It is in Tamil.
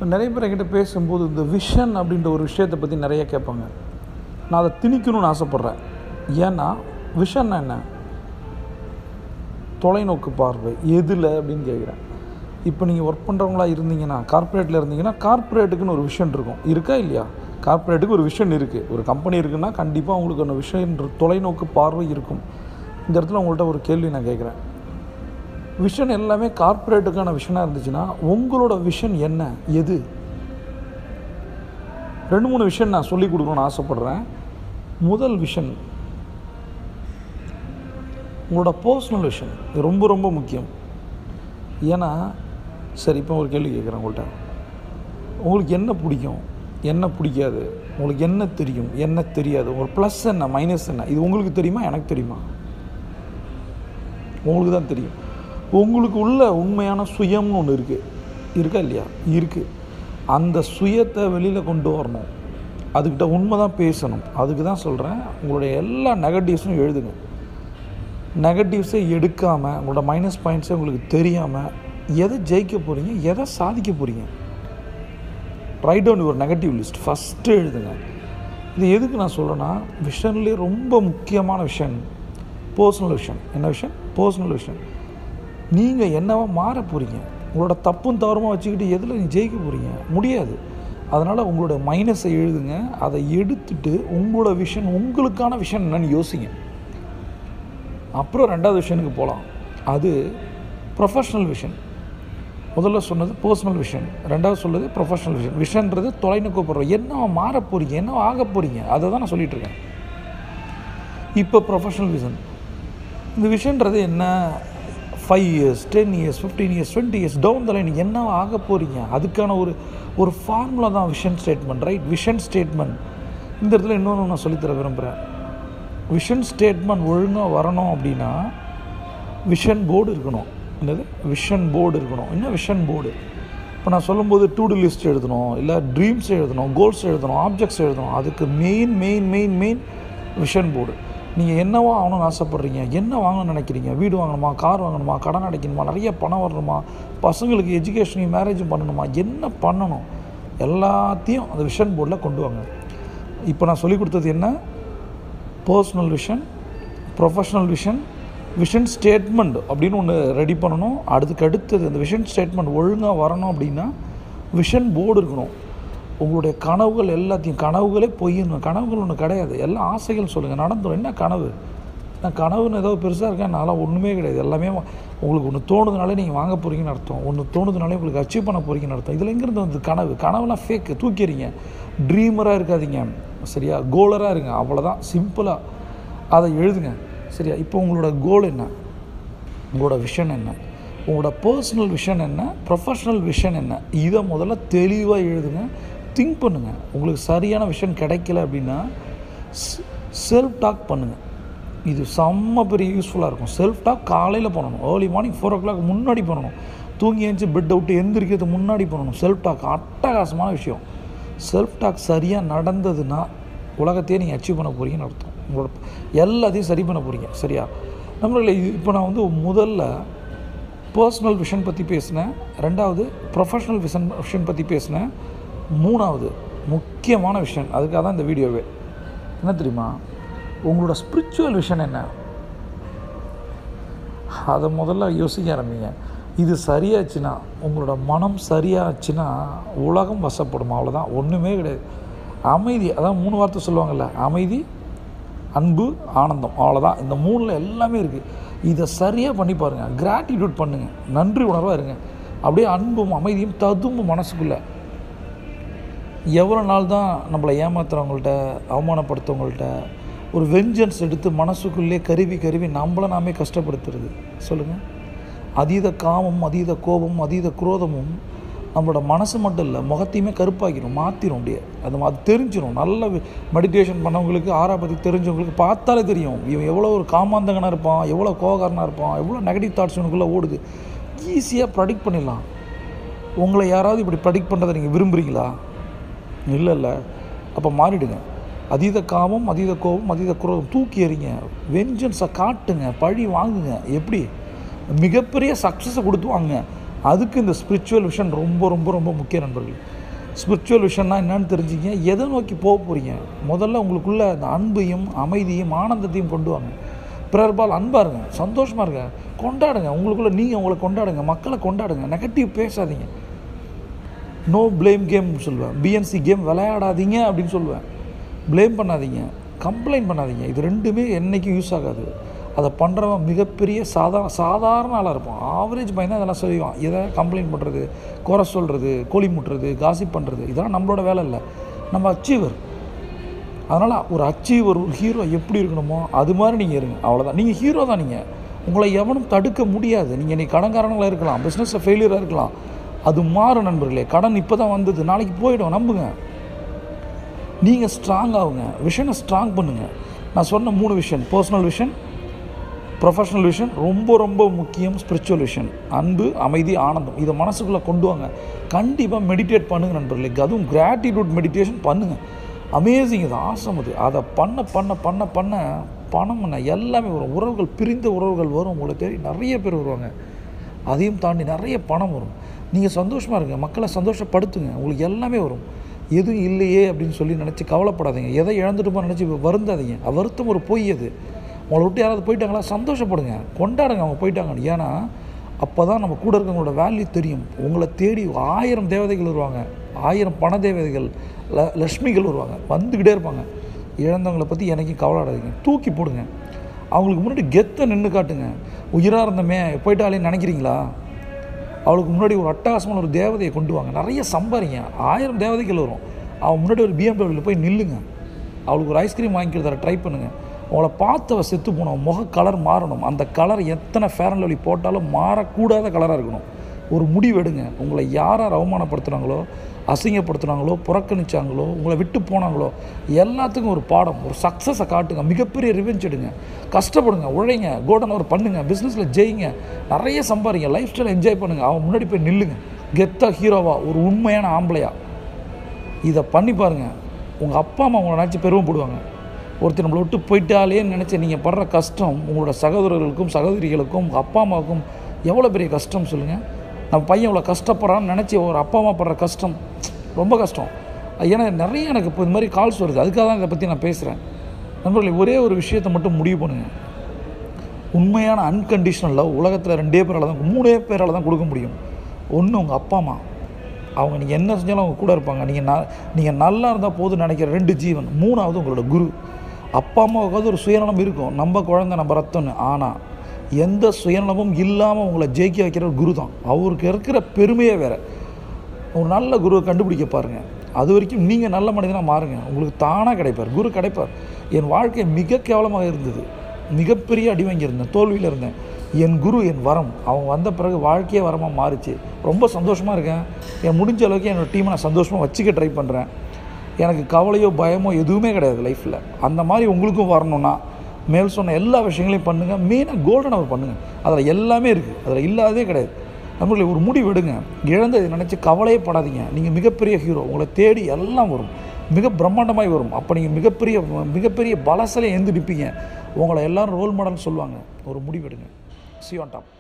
நிறைய பேர் என்கிட்ட பேசும்போது இந்த விஷன் அப்படின்ற ஒரு விஷயத்தை பற்றி நிறைய கேட்பாங்க நான் அதை திணிக்கணும்னு ஆசைப்பட்றேன் ஏன்னா விஷன்னா என்ன தொலைநோக்கு பார்வை எதில் அப்படின்னு கேட்குறேன் இப்போ நீங்கள் ஒர்க் பண்ணுறவங்களா இருந்தீங்கன்னா கார்ப்பரேட்டில் இருந்தீங்கன்னா கார்ப்பரேட்டுக்குன்னு ஒரு விஷன் இருக்கும் இருக்கா இல்லையா கார்ப்பரேட்டுக்கு ஒரு விஷன் இருக்குது ஒரு கம்பெனி இருக்குன்னா கண்டிப்பாக உங்களுக்கு அந்த விஷன் தொலைநோக்கு பார்வை இருக்கும் இந்த இடத்துல உங்கள்கிட்ட ஒரு கேள்வி நான் கேட்குறேன் விஷன் எல்லாமே கார்ப்பரேட்டுக்கான விஷனாக இருந்துச்சுன்னா உங்களோட விஷன் என்ன எது ரெண்டு மூணு விஷன் நான் சொல்லி கொடுக்கணும்னு ஆசைப்பட்றேன் முதல் விஷன் உங்களோட பர்சனல் விஷன் இது ரொம்ப ரொம்ப முக்கியம் ஏன்னா சரி இப்போ ஒரு கேள்வி கேட்குறேன் உங்கள்கிட்ட உங்களுக்கு என்ன பிடிக்கும் என்ன பிடிக்காது உங்களுக்கு என்ன தெரியும் என்ன தெரியாது உங்களுக்கு ப்ளஸ் என்ன மைனஸ் என்ன இது உங்களுக்கு தெரியுமா எனக்கு தெரியுமா உங்களுக்கு தான் தெரியும் உங்களுக்கு உள்ள உண்மையான சுயம்னு ஒன்று இருக்குது இருக்கா இல்லையா இருக்குது அந்த சுயத்தை வெளியில் கொண்டு வரணும் அதுக்கிட்ட உண்மை தான் பேசணும் அதுக்கு தான் சொல்கிறேன் உங்களுடைய எல்லா நெகட்டிவ்ஸும் எழுதுங்க நெகட்டிவ்ஸை எடுக்காமல் உங்களோட மைனஸ் பாயிண்ட்ஸே உங்களுக்கு தெரியாமல் எதை ஜெயிக்க போகிறீங்க எதை சாதிக்க போகிறீங்க write down your negative list first எழுதுங்க இது எதுக்கு நான் சொல்கிறேன்னா விஷன்லேயே ரொம்ப முக்கியமான விஷன் பர்சனல் விஷன் என்ன விஷயம் பர்சனல் விஷன் நீங்கள் என்னவா மாற போகிறீங்க உங்களோட தப்பும் தவறுமா வச்சுக்கிட்டு எதில் நீ ஜெயிக்க போகிறீங்க முடியாது அதனால் உங்களோட மைனஸை எழுதுங்க அதை எடுத்துட்டு உங்களோட விஷன் உங்களுக்கான விஷன் என்னன்னு யோசிங்க அப்புறம் ரெண்டாவது விஷனுக்கு போகலாம் அது ப்ரொஃபஷ்னல் விஷன் முதல்ல சொன்னது பர்சனல் விஷன் ரெண்டாவது சொல்லுது ப்ரொஃபஷனல் விஷன் விஷன்றது தொலைநோக்கு போடுறோம் என்ன மாற போகிறீங்க என்ன ஆக போகிறீங்க அதை தான் நான் சொல்லிகிட்டு இருக்கேன் இப்போ ப்ரொஃபஷனல் விஷன் இந்த விஷன்றது என்ன five years ten years fifteen years twenty years down the line என்ன ஆக போகிறீங்க அதுக்கான ஒரு ஒரு ஃபார்முலா தான் vision statement right vision statement இந்த இடத்துல இன்னொன்று நான் சொல்லித்தர விரும்புகிறேன் விஷன் ஸ்டேட்மெண்ட் ஒழுங்காக வரணும் அப்படின்னா விஷன் போர்டு இருக்கணும் என்னது விஷன் போர்டு இருக்கணும் என்ன விஷன் போர்டு இப்போ நான் சொல்லும்போது டூ டு லிஸ்ட் எழுதணும் இல்லை ட்ரீம்ஸ் எழுதணும் கோல்ஸ் எழுதணும் ஆப்ஜெக்ட்ஸ் எழுதணும் அதுக்கு main main main main vision board நீங்கள் என்னவா ஆகணும்னு ஆசைப்பட்றீங்க என்ன வாங்கணும்னு நினைக்கிறீங்க வீடு வாங்கணுமா கார் வாங்கணுமா கடன் அடைக்கணுமா நிறைய பணம் வரணுமா பசங்களுக்கு எஜுகேஷனையும் மேரேஜும் பண்ணணுமா என்ன பண்ணணும் எல்லாத்தையும் அந்த விஷன் போர்டில் கொண்டு வாங்க இப்போ நான் சொல்லி கொடுத்தது என்ன personal vision professional vision vision statement அப்படின்னு ஒன்று ரெடி பண்ணணும் அதுக்கு அடுத்தது அந்த விஷன் ஸ்டேட்மெண்ட் ஒழுங்காக வரணும் அப்படின்னா விஷன் போர்டு இருக்கணும் உங்களுடைய கனவுகள் எல்லாத்தையும் கனவுகளே பொய்யணும் கனவுகள் ஒன்று கிடையாது எல்லாம் ஆசைகள் சொல்லுங்கள் நடந்துடும் என்ன கனவு நான் கனவுன்னு ஏதோ பெருசாக இருக்கேன் நான்லாம் ஒன்றுமே கிடையாது எல்லாமே உங்களுக்கு ஒன்று தோணுதுனாலே நீங்கள் வாங்க போகிறீங்கன்னு அர்த்தம் ஒன்று தோணுதுனாலே உங்களுக்கு அச்சீவ் பண்ண போகிறீங்கன்னு அர்த்தம் இதில் எங்கேருந்து வந்து கனவு கனவுலாம் ஃபேக்கு தூக்கிறீங்க ட்ரீமராக இருக்காதீங்க சரியா கோலராக இருங்க அவ்வளோதான் சிம்பிளாக அதை எழுதுங்க சரியா இப்போ உங்களோட கோல் என்ன உங்களோட விஷன் என்ன உங்களோட பர்சனல் விஷன் என்ன ப்ரொஃபஷ்னல் விஷன் என்ன இதை முதல்ல தெளிவாக எழுதுங்க திங்க் பண்ணுங்கள் உங்களுக்கு சரியான விஷன் கிடைக்கல அப்படின்னா செல்ஃப் டாக் பண்ணுங்கள் இது செம்ம பெரிய யூஸ்ஃபுல்லாக இருக்கும் செல்ஃப் டாக் காலையில் பண்ணணும் early morning four o'clock முன்னாடி பண்ணணும் தூங்கி எழுந்துச்சு பெட் அவுட்டு எந்திரிக்கிறது முன்னாடி பண்ணணும் செல்ஃப் டாக் அட்டகாசமான விஷயம் செல்ஃப் டாக் சரியாக நடந்ததுன்னா உலகத்தையே நீங்கள் அச்சீவ் பண்ண போகிறீங்கன்னு அர்த்தம் உங்களோட எல்லாத்தையும் சரி பண்ண போகிறீங்க சரியா நம்மள இப்போ நான் வந்து முதல்ல பர்சனல் விஷன் பற்றி பேசினேன் ரெண்டாவது ப்ரொஃபஷ்னல் விஷன் விஷன் பற்றி பேசினேன் மூணாவது முக்கியமான விஷயம் அதுக்காக தான் இந்த வீடியோவே என்ன தெரியுமா உங்களோட ஸ்பிரிச்சுவல் விஷன் என்ன அதை முதல்ல யோசிக்க ஆரம்பிங்க இது சரியாச்சுன்னா உங்களோட மனம் சரியாச்சுன்னா உலகம் வசப்படும் அவ்வளோதான் ஒன்றுமே கிடையாது அமைதி அதான் மூணு வார்த்தை சொல்லுவாங்கள்ல அமைதி அன்பு ஆனந்தம் அவ்வளோதான் இந்த மூணில் எல்லாமே இருக்குது இதை சரியாக பண்ணி பாருங்கள் கிராட்டிடியூட் பண்ணுங்கள் நன்றி உணர்வாக இருங்க அப்படியே அன்பும் அமைதியும் ததும்பும் மனசுக்குள்ளே எவ்வளோ நாள் தான் நம்மளை ஏமாத்துறவங்கள்ட்ட அவமானப்படுத்தவங்கள்ட்ட ஒரு வெஞ்சன்ஸ் எடுத்து மனசுக்குள்ளே கருவி கருவி நம்மளை நாமே கஷ்டப்படுத்துறது சொல்லுங்கள் அதீத காமம் அதீத கோபம் அதீத குரோதமும் நம்மளோட மனசு மட்டும் இல்லை முகத்தையுமே கருப்பாக்கிடும் மாற்றிடும் அப்படியே அது அது தெரிஞ்சிடும் நல்ல மெடிடேஷன் பண்ணவங்களுக்கு ஆறா பற்றி தெரிஞ்சவங்களுக்கு பார்த்தாலே தெரியும் இவன் எவ்வளோ ஒரு காமாந்தகனாக இருப்பான் எவ்வளோ கோகாரனாக இருப்பான் எவ்வளோ நெகட்டிவ் தாட்ஸ் இவனுக்குள்ளே ஓடுது ஈஸியாக ப்ரடிக்ட் பண்ணிடலாம் உங்களை யாராவது இப்படி ப்ரடிக்ட் பண்ணுறதை நீங்கள் விரும்புகிறீங்களா இல்லை இல்லை அப்போ மாறிடுங்க அதீத காமம் அதீத கோபம் அதீத குரோதம் தூக்கி எறிங்க வெஞ்சன்ஸை காட்டுங்க பழி வாங்குங்க எப்படி மிகப்பெரிய சக்ஸஸை கொடுத்து வாங்க அதுக்கு இந்த ஸ்பிரிச்சுவல் விஷன் ரொம்ப ரொம்ப ரொம்ப முக்கிய நண்பர்கள் ஸ்பிரிச்சுவல் விஷன்னா என்னன்னு தெரிஞ்சுங்க எதை நோக்கி போக போகிறீங்க முதல்ல உங்களுக்குள்ள அந்த அன்பையும் அமைதியும் ஆனந்தத்தையும் கொண்டு வாங்க பிறர்பால் அன்பாக இருங்க சந்தோஷமாக இருங்க கொண்டாடுங்க உங்களுக்குள்ள நீங்கள் உங்களை கொண்டாடுங்க மக்களை கொண்டாடுங்க நெகட்டிவ் பேசாதீங்க நோ ப்ளேம் கேம் சொல்லுவேன் பிஎன்சி கேம் விளையாடாதீங்க அப்படின்னு சொல்லுவேன் ப்ளேம் பண்ணாதீங்க கம்ப்ளைண்ட் பண்ணாதீங்க இது ரெண்டுமே என்றைக்கும் யூஸ் ஆகாது அதை பண்ணுறவன் மிகப்பெரிய சாதா சாதாரண ஆளாக இருப்பான் ஆவரேஜ் பையன் தான் இதெல்லாம் செய்வான் எதை கம்ப்ளைண்ட் பண்ணுறது குறை சொல்கிறது கோழி முட்டுறது காசிப் பண்ணுறது இதெல்லாம் நம்மளோட வேலை இல்லை நம்ம அச்சீவர் அதனால் ஒரு அச்சீவர் ஒரு ஹீரோ எப்படி இருக்கணுமோ அது மாதிரி நீங்கள் இருங்க அவ்வளோதான் நீங்கள் ஹீரோ தான் நீங்கள் உங்களை எவனும் தடுக்க முடியாது நீங்கள் நீ கடன்காரங்களாக இருக்கலாம் பிஸ்னஸில் ஃபெயிலியராக இருக்கலாம் அது மாறும் நண்பர்களே கடன் இப்போ தான் வந்தது நாளைக்கு போயிடும் நம்புங்க நீங்கள் ஸ்ட்ராங் ஆகுங்க விஷனை ஸ்ட்ராங் பண்ணுங்கள் நான் சொன்ன மூணு vision personal vision professional vision ரொம்ப ரொம்ப முக்கியம் ஸ்பிரிச்சுவல் விஷன் அன்பு அமைதி ஆனந்தம் இதை மனசுக்குள்ளே கொண்டு வாங்க கண்டிப்பாக மெடிடேட் பண்ணுங்கள் நண்பர்களே அதுவும் கிராட்டிடியூட் மெடிடேஷன் பண்ணுங்கள் அமேசிங் இது ஆசம் அது அதை பண்ண பண்ண பண்ண பண்ண பணம் என்ன எல்லாமே வரும் உறவுகள் பிரிந்த உறவுகள் வரும் உங்களை தேடி நிறைய பேர் வருவாங்க அதையும் தாண்டி நிறைய பணம் வரும் நீங்கள் சந்தோஷமாக இருங்க மக்களை சந்தோஷப்படுத்துங்க உங்களுக்கு எல்லாமே வரும் எதுவும் இல்லையே அப்படின்னு சொல்லி நினச்சி கவலைப்படாதீங்க எதை இழந்துட்டுமோ நினச்சி வருந்தாதீங்க அது வருத்தம் ஒரு பொய் அது உங்களை விட்டு யாராவது போயிட்டாங்களா சந்தோஷப்படுங்க கொண்டாடுங்க அவங்க போயிட்டாங்கன்னு ஏன்னா அப்போ தான் நம்ம கூட இருக்கவங்களோட வேல்யூ தெரியும் உங்களை தேடி ஆயிரம் தேவதைகள் வருவாங்க ஆயிரம் பண தேவதைகள் ல லக்ஷ்மிகள் வருவாங்க வந்துக்கிட்டே இருப்பாங்க இழந்தவங்களை பற்றி எனக்கும் கவலைப்படாதீங்க தூக்கி போடுங்க அவங்களுக்கு முன்னாடி கெத்தை நின்று காட்டுங்க உயிராக இருந்தமே போயிட்டாலேன்னு நினைக்கிறீங்களா அவளுக்கு முன்னாடி ஒரு அட்டகாசமான ஒரு தேவதையை கொண்டு வாங்க நிறைய சம்பாதிங்க ஆயிரம் தேவதைகள் வரும் அவன் முன்னாடி ஒரு பிஎம்டபிள்யூவில் போய் நில்லுங்க அவளுக்கு ஒரு ஐஸ்கிரீம் வாங்கி தர ட்ரை பண்ணுங்கள் அவளை பார்த்தவ செத்து போனோம் முக கலர் மாறணும் அந்த கலர் எத்தனை ஃபேர் அண்ட் லவ்லி போட்டாலும் மாறக்கூடாத கலராக இருக்கணும் ஒரு முடிவு எடுங்க உங்களை யார் யார் அவமானப்படுத்துனாங்களோ அசிங்கப்படுத்துனாங்களோ புறக்கணிச்சாங்களோ உங்களை விட்டு போனாங்களோ எல்லாத்துக்கும் ஒரு பாடம் ஒரு சக்ஸஸை காட்டுங்க மிகப்பெரிய ரிவெஞ்ச் எடுங்க கஷ்டப்படுங்க உழைங்க கோல்டன் அவர் பண்ணுங்க பிஸ்னஸில் ஜெயிங்க நிறைய சம்பாதிங்க லைஃப் ஸ்டைல் என்ஜாய் பண்ணுங்கள் அவன் முன்னாடி போய் நில்லுங்க கெத்தா ஹீரோவா ஒரு உண்மையான ஆம்பளையா இதை பண்ணி பாருங்கள் உங்கள் அப்பா அம்மா உங்களை நினச்சி பெருமைப்படுவாங்க ஒருத்தர் நம்மளை விட்டு போயிட்டாலேன்னு நினச்சி நீங்கள் படுற கஷ்டம் உங்களோட சகோதரர்களுக்கும் சகோதரிகளுக்கும் உங்கள் அப்பா அம்மாவுக்கும் எவ்வளோ பெரிய கஷ்டம் சொல்லுங்கள் நம்ம பையன் இவ்வளோ கஷ்டப்படுறான்னு நினச்சி ஒரு அப்பா அம்மா படுற கஷ்டம் ரொம்ப கஷ்டம் ஏன்னா நிறைய எனக்கு இப்போ இந்த மாதிரி கால்ஸ் வருது அதுக்காக தான் இதை பற்றி நான் பேசுகிறேன் நண்பர்களே ஒரே ஒரு விஷயத்தை மட்டும் முடிவு பண்ணுங்கள் உண்மையான அன்கண்டிஷனல் லவ் உலகத்தில் ரெண்டே பேரால் தான் மூணே பேரால் தான் கொடுக்க முடியும் ஒன்று உங்கள் அப்பா அம்மா அவங்க நீங்கள் என்ன செஞ்சாலும் அவங்க கூட இருப்பாங்க நீங்கள் ந நீங்கள் நல்லா இருந்தால் போதும் நினைக்கிற ரெண்டு ஜீவன் மூணாவது உங்களோட குரு அப்பா அம்மாவுக்காவது ஒரு சுயநலம் இருக்கும் நம்ம குழந்தை நம்ம ரத்தம்னு ஆனால் எந்த சுயநலமும் இல்லாமல் உங்களை ஜெயிக்க வைக்கிற ஒரு குரு தான் அவருக்கு இருக்கிற பெருமையே வேறு ஒரு நல்ல குருவை கண்டுபிடிக்க பாருங்கள் அது வரைக்கும் நீங்கள் நல்ல மனிதனாக மாறுங்க உங்களுக்கு தானாக கிடைப்பார் குரு கிடைப்பார் என் வாழ்க்கை மிக கேவலமாக இருந்தது மிகப்பெரிய அடி வாங்கியிருந்தேன் தோல்வியில் இருந்தேன் என் குரு என் வரம் அவங்க வந்த பிறகு வாழ்க்கையே வரமாக மாறிச்சு ரொம்ப சந்தோஷமாக இருக்கேன் என் முடிஞ்ச அளவுக்கு என்னோடய டீமை நான் சந்தோஷமாக வச்சுக்க ட்ரை பண்ணுறேன் எனக்கு கவலையோ பயமோ எதுவுமே கிடையாது லைஃப்பில் அந்த மாதிரி உங்களுக்கும் வரணும்னா மேல் சொன்ன எல்லா விஷயங்களையும் பண்ணுங்கள் மெயினாக கோல்டன் அவர் பண்ணுங்கள் அதில் எல்லாமே இருக்குது அதில் இல்லாததே கிடையாது நம்மளை ஒரு முடிவு எடுங்க இழந்ததை நினச்சி கவலையே படாதீங்க நீங்கள் மிகப்பெரிய ஹீரோ உங்களை தேடி எல்லாம் வரும் மிக பிரம்மாண்டமாய் வரும் அப்போ நீங்கள் மிகப்பெரிய மிகப்பெரிய பலசிலே எந்து நிற்பீங்க உங்களை எல்லாரும் ரோல் மாடல்னு சொல்லுவாங்க ஒரு முடிவு எடுங்க சி ஆன் டாப்